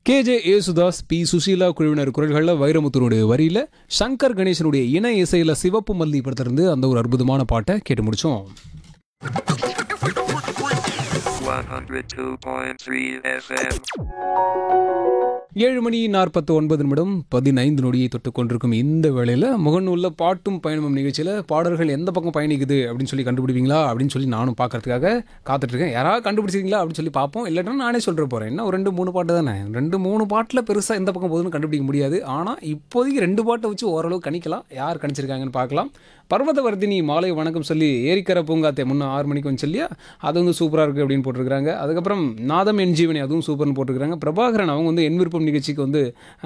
K J Yesudas B Susheela குழுவினர் குரல்களில் வைரமுத்துனுடைய வரியில சங்கர் கணேசனுடைய இணை இசையில சிவப்பு மல்லி படத்திலிருந்து அந்த ஒரு அற்புதமான பாட்டை கேட்டு முடிச்சோம் 102.3 FM. ஏழு மணி நாற்பத்தி ஒன்பது நிமிடம் பதினைந்து நொடியை தொட்டு கொண்டிருக்கும் இந்த வேளையில் முகநூலில் பாட்டும் பயணமும் நிகழ்ச்சியில் பாடல்கள் எந்த பக்கம் பயணிக்குது அப்படின்னு சொல்லி கண்டுபிடிப்பீங்களா அப்படின்னு சொல்லி நானும் பார்க்கறதுக்காக காத்துட்ருக்கேன் யாராவது கண்டுபிடிச்சிருக்கீங்களா அப்படின்னு சொல்லி பார்ப்போம் இல்லைன்னா நானே சொல்கிற போகிறேன் என்ன ஒரு ரெண்டு மூணு பாட்டு தானே ரெண்டு மூணு பாட்டில் பெருசாக எந்த பக்கம் போகுதுன்னு கண்டுபிடிக்க முடியாது ஆனால் இப்போதைக்கு ரெண்டு பாட்டை வச்சு ஓரளவு கணிக்கலாம் யார் கணிச்சிருக்காங்கன்னு பார்க்கலாம் பர்வதவர்தினி மாலை வணக்கம் சொல்லி ஏரிக்கரை பூங்காத்தே முன்ன ஆறு மணிக்கு வந்து சொல்லியா அது வந்து சூப்பராக இருக்குது அப்படின்னு போட்டிருக்காங்க அதுக்கப்புறம் நாதம் என் ஜீவனி அதுவும் சூப்பர்னு போட்டிருக்காங்க பிரபாகரன் அவங்க வந்து என் விருப்பம் நிகழ்ச்சிக்கு வந்து